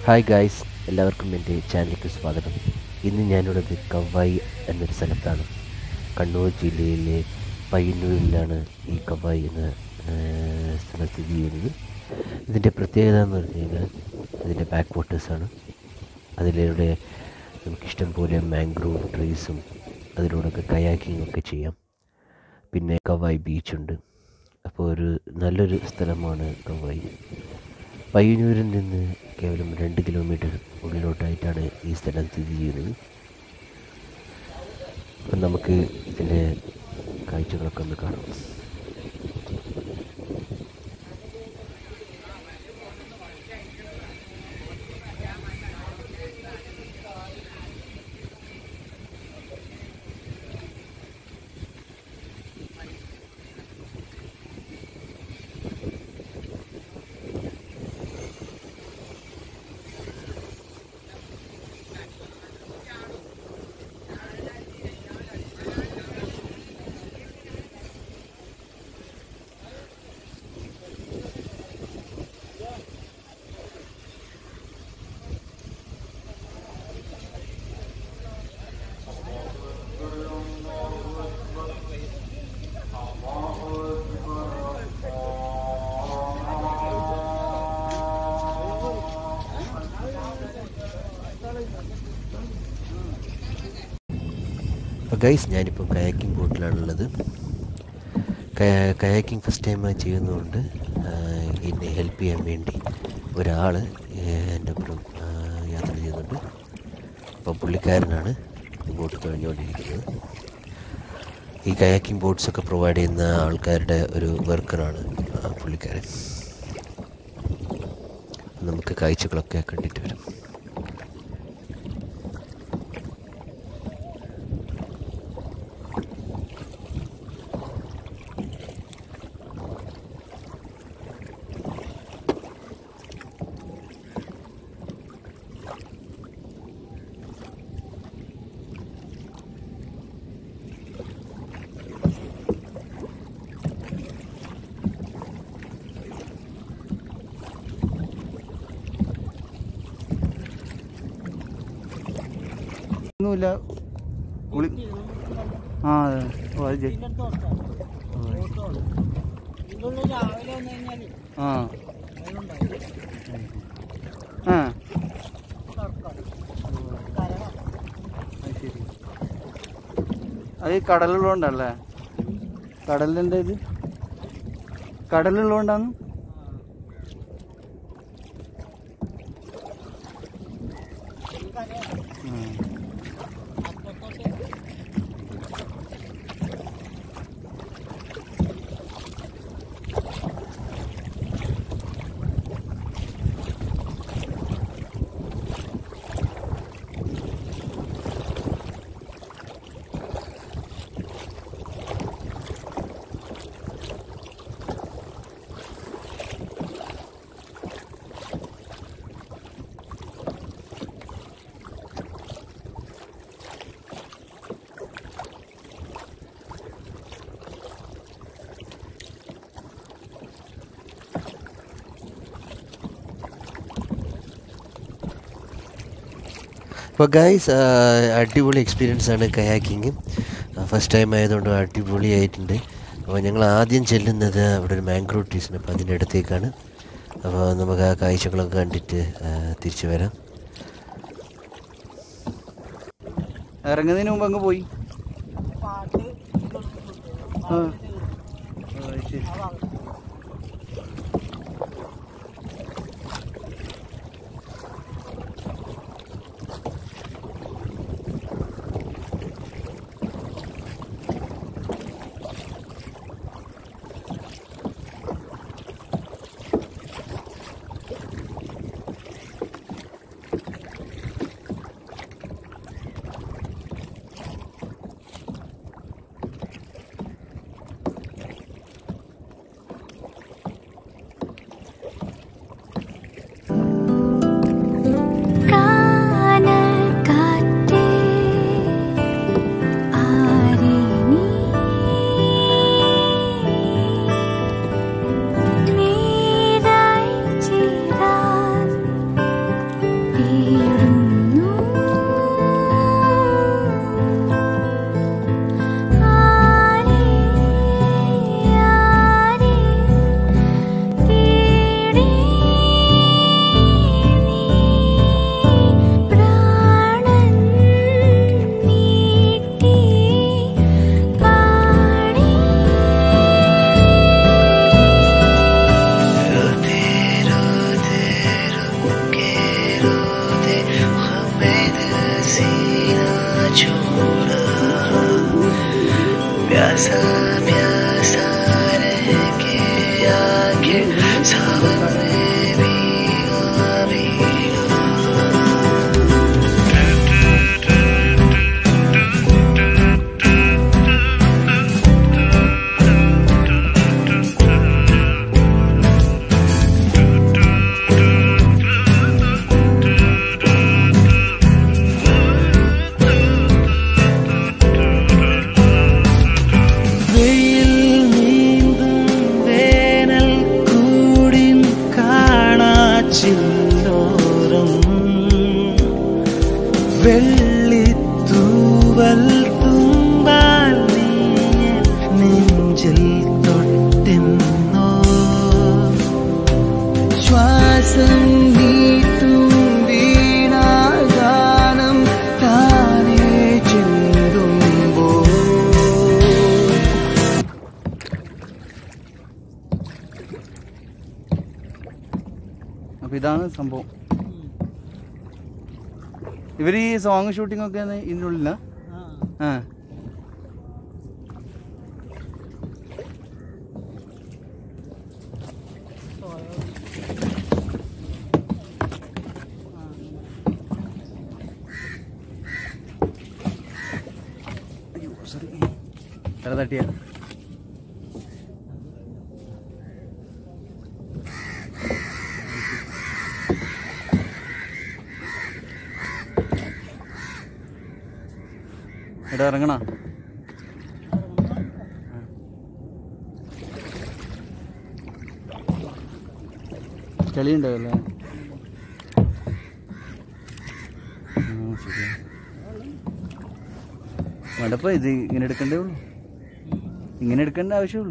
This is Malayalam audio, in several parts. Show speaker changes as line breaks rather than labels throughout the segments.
ഹായ് ഗായ്സ് എല്ലാവർക്കും എൻ്റെ ചാനലിലേക്ക് സ്വാഗതം ഇന്ന് ഞാനുള്ളത് കവായി എന്നൊരു സ്ഥലത്താണ് കണ്ണൂർ ജില്ലയിലെ പയ്യന്നൂരിലാണ് ഈ കവായി എന്ന ഏഹ്, സ്ഥലം സ്ഥിതി ചെയ്യുന്നത് ഇതിൻ്റെ പ്രത്യേകത എന്ന് പറഞ്ഞു കഴിഞ്ഞാൽ ഇതിൻ്റെ ബാക്ക് വാട്ടേഴ്സാണ് അതിലൂടെ നമുക്കിഷ്ടം പോലെ മാംഗ്രൂവ് ട്രീസും അതിലൂടെയൊക്കെ കയാക്കിംഗ് ഒക്കെ ചെയ്യാം പിന്നെ കവായി ബീച്ചുണ്ട് അപ്പോൾ ഒരു നല്ലൊരു സ്ഥലമാണ് കവായി പയ്യന്നൂരിൽ നിന്ന് കേവലം രണ്ട് കിലോമീറ്റർ ഉള്ളിലോട്ടായിട്ടാണ് ഈ സ്ഥലം സ്ഥിതി ചെയ്യുന്നത് അപ്പം നമുക്ക് ഇതിൻ്റെ കാഴ്ചകളൊക്കെ ഒന്ന് കാണാം അപ്പോൾ ഗൈസ് ഞാനിപ്പോൾ കയാക്കിംഗ് ബോട്ടിലാണുള്ളത് കയാക്കിംഗ് ഫസ്റ്റ് ടൈം ചെയ്യുന്നതുകൊണ്ട് ആ, എന്നെ ഹെൽപ്പ് ചെയ്യാൻ വേണ്ടി ഒരാൾ എൻ്റെ ഒപ്പം ആ, യാത്ര ചെയ്യുന്നുണ്ട് അപ്പോൾ പുള്ളിക്കാരനാണ് ബോട്ട് തുഴഞ്ഞുകൊണ്ടിരിക്കുന്നത് ഈ കയാക്കിംഗ് ബോട്ട്സൊക്കെ പ്രൊവൈഡ് ചെയ്യുന്ന ആൾക്കാരുടെ ഒരു വർക്കറാണ് ആ പുള്ളിക്കാരൻ നമുക്ക് കാഴ്ചകളൊക്കെ കണ്ടിട്ട് വരാം
ഒന്നുമില്ല കുളി ആ അതെ ഓ അത് ശരി. ആ ആ അത് ശരി അത് ഈ കടലുള്ളതുകൊണ്ടല്ലേ കടലിൻ്റെ ഇത് കടലുള്ളതുകൊണ്ടാണ്
അപ്പോൾ ഗൈസ് അടിപൊളി എക്സ്പീരിയൻസ് ആണ് കയാക്കിങ് ഫസ്റ്റ് ടൈം ആയതുകൊണ്ട് അടിപൊളിയായിട്ടുണ്ട് അപ്പോൾ ഞങ്ങൾ ആദ്യം ചെല്ലുന്നത് അവിടെ ഒരു മാംഗ്രോ ട്രീസ് ഉണ്ട് അപ്പോൾ അതിൻ്റെ അടുത്തേക്കാണ് അപ്പോൾ നമുക്ക് ആ കാഴ്ചകളൊക്കെ കണ്ടിട്ട് ആ, തിരിച്ചു വരാം
ഇറങ്ങുന്നതിന് മുമ്പ് അങ്ങ് പോയി ആ ആ, അത് ശരി വെയിൽ നീന്തും വേനൽ കൂടിൻ കാണാച്ചില്ലോരം വെള്ളിത്തൂവൽ തുമ്പാൽ നീ നെഞ്ചിൽ തൊട്ടെന്നോ ശ്വാസം നീട്ടും വീണാഗാനം താനേ ചിന്തുമ്പോൾ അപ്പൊ ഇതാണ് സംഭവം ഇവര് ഈ സോങ് ഷൂട്ടിംഗ് ഒക്കെ ഇതിനുള്ളില ആ അയ്യോ സോറി തല തട്ടിയ എടാ ഇറങ്ങണ ചളി ഉണ്ടാവല്ലേ വേണ്ടപ്പോ ഇത് ഇങ്ങനെ എടുക്കണ്ടേ ഉള്ളൂ ഇങ്ങനെ എടുക്കേണ്ട ആവശ്യമുള്ളൂ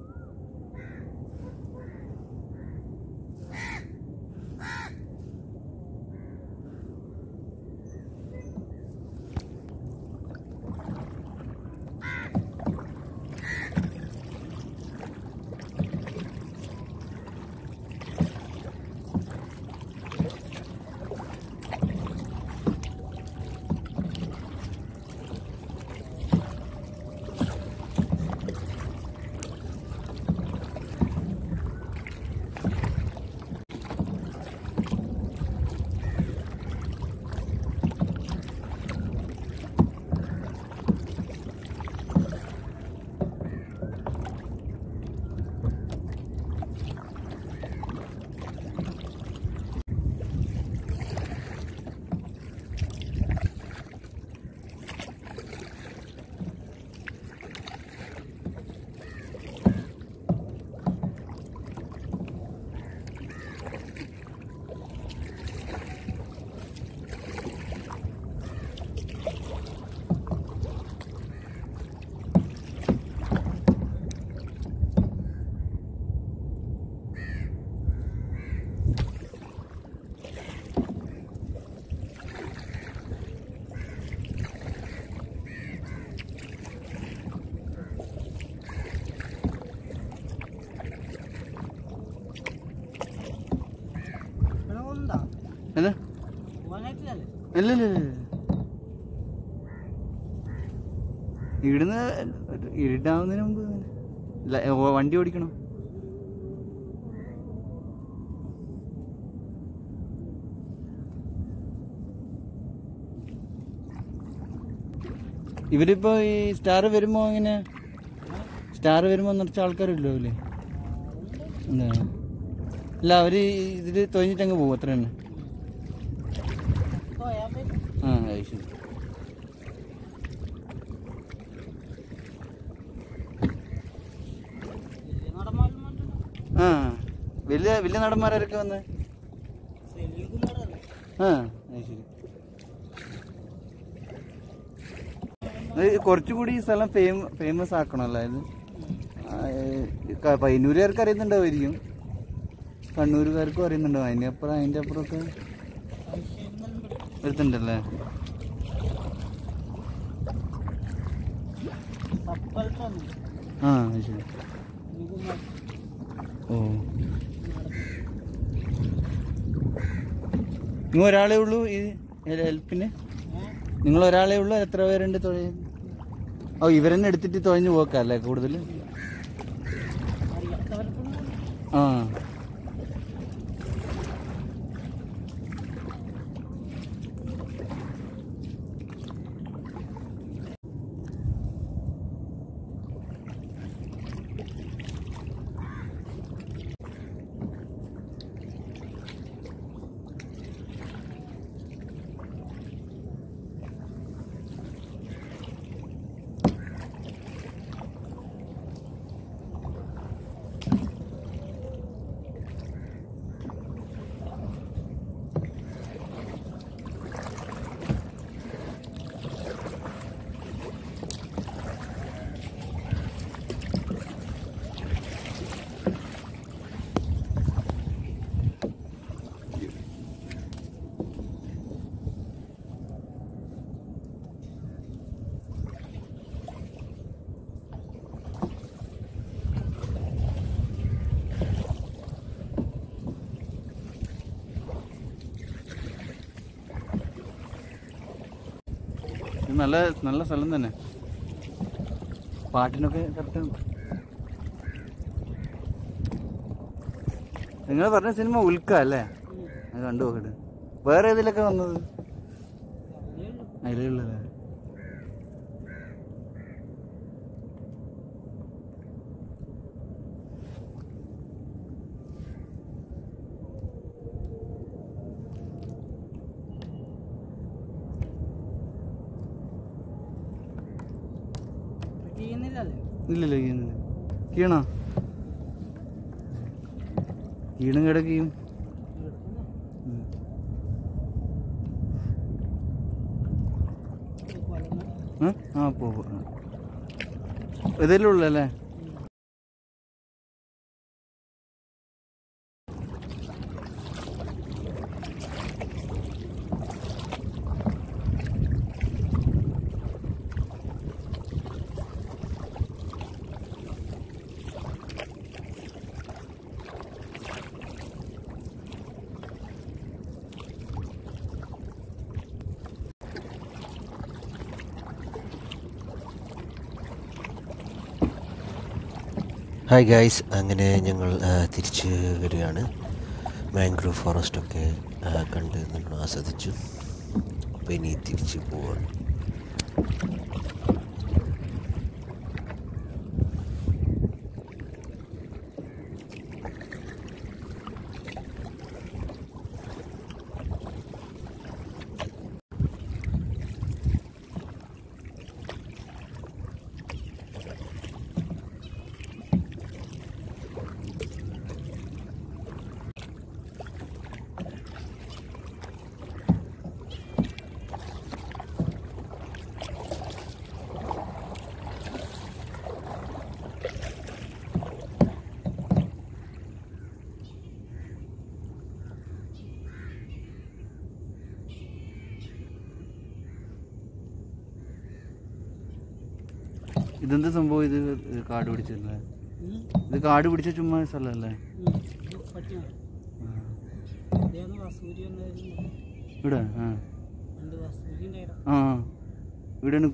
എന്താ ഇല്ല ഇല്ല ഇല്ല ഇവിടുന്ന് ഇരുട്ടാവുന്നതിന് മുമ്പ് ഇങ്ങനെ. ല- ഓ, വണ്ടി ഓടിക്കണം ഇവരിപ്പോ ഈ സ്റ്റാർ വരുമ്പോ ഇങ്ങനെ സ്റ്റാർ വരുമ്പോ നിറച്ച ആൾക്കാരില്ലോ അല്ലേ എന്താ അല്ല അവര് ഇതില് തൊഴിഞ്ഞിട്ടങ്ങ് പോകും അത്ര തന്നെ ആ അത് ശരി ആ വലിയ വലിയ നടന്മാരൊക്കെ വന്ന് ആ അത് ശരി അത് കുറച്ചുകൂടി ഈ സ്ഥലം ഫേമ ഫേമസ് ആക്കണമല്ലോ ഇത് ആ, ഏ, ക- പയ്യന്നൂരുകാർക്ക് അറിയുന്നുണ്ടാവുമായിരിക്കും കണ്ണൂരുകാർക്കും അറിയുന്നുണ്ടാവും അതിൻ്റെ അപ്പുറം അതിൻ്റെ അപ്പുറമൊക്കെ എടുത്തിട്ടുണ്ടല്ലേ ആ അത് ശരി ഓ നിങ്ങൾ ഒരാളേ ഉള്ളൂ ഈ ഹെൽപ്പിന് നിങ്ങൾ ഒരാളേ ഉള്ളൂ എത്ര പേരുണ്ട് തൊഴിൽ ഓ ഇവരെന്നെ എടുത്തിട്ട് തുഴഞ്ഞു പോക്കല്ലേ കൂടുതൽ ആ ഇത് നല്ല നല്ല സ്ഥലം തന്നെ പാട്ടിനൊക്കെ കറക്റ്റ് നിങ്ങൾ പറഞ്ഞ സിനിമ ഉൽക്ക അല്ലേ അത് കണ്ടു നോക്കട്ടെ വേറെ ഏതിലൊക്കെ വന്നത് അതിലുള്ളത്
ചെയ്യുന്നില്ലല്ലേ
ഇല്ലല്ലോ കീണില്ല കീണോ കീണും കിടക്കുകയും ആ പോ പോ. ഇതല്ലേ ഉള്ളല്ലേ
ഹായ് ഗായ്സ് അങ്ങനെ ഞങ്ങൾ ആ, തിരിച്ച് വരികയാണ് മാംഗ്രൂവ് ഫോറസ്റ്റൊക്കെ ആ, കണ്ട് നമ്മൾ ആസ്വദിച്ചു അപ്പോൾ ഇനി തിരിച്ച് പോവാണ്
ഇതെന്ത് സംഭവം ഇത് ഇത് കാട് പിടിച്ചല്ലേ ഇത് കാട് പിടിച്ച ചുമ്മാ സ്ഥലമല്ലേ ഇവിടെ ആ ആ ഇവിടെയാണ്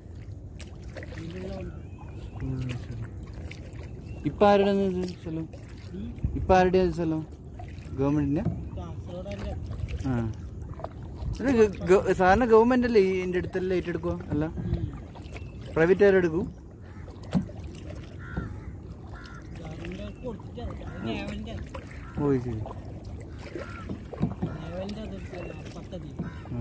ഇപ്പം ആരുടെയാണ് ഇത് സ്ഥലം ഇപ്പം ആരുടെയാണ് ഇത് സ്ഥലം ഗവൺമെൻറ്റിൻ്റെ ആ ഇത് ഗ- ഗ- സാധാരണ ഗവൺമെൻറ് അല്ലേ ഇതിൻ്റെ അടുത്തല്ലേ ഏറ്റെടുക്കുക അല്ല പ്രൈവറ്റ് ആരെടുക്കൂ ഓ ശരി
പദ്ധതി
ആ.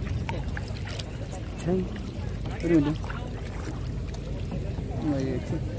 ഹേയ്, ഒരു മിനിറ്റ്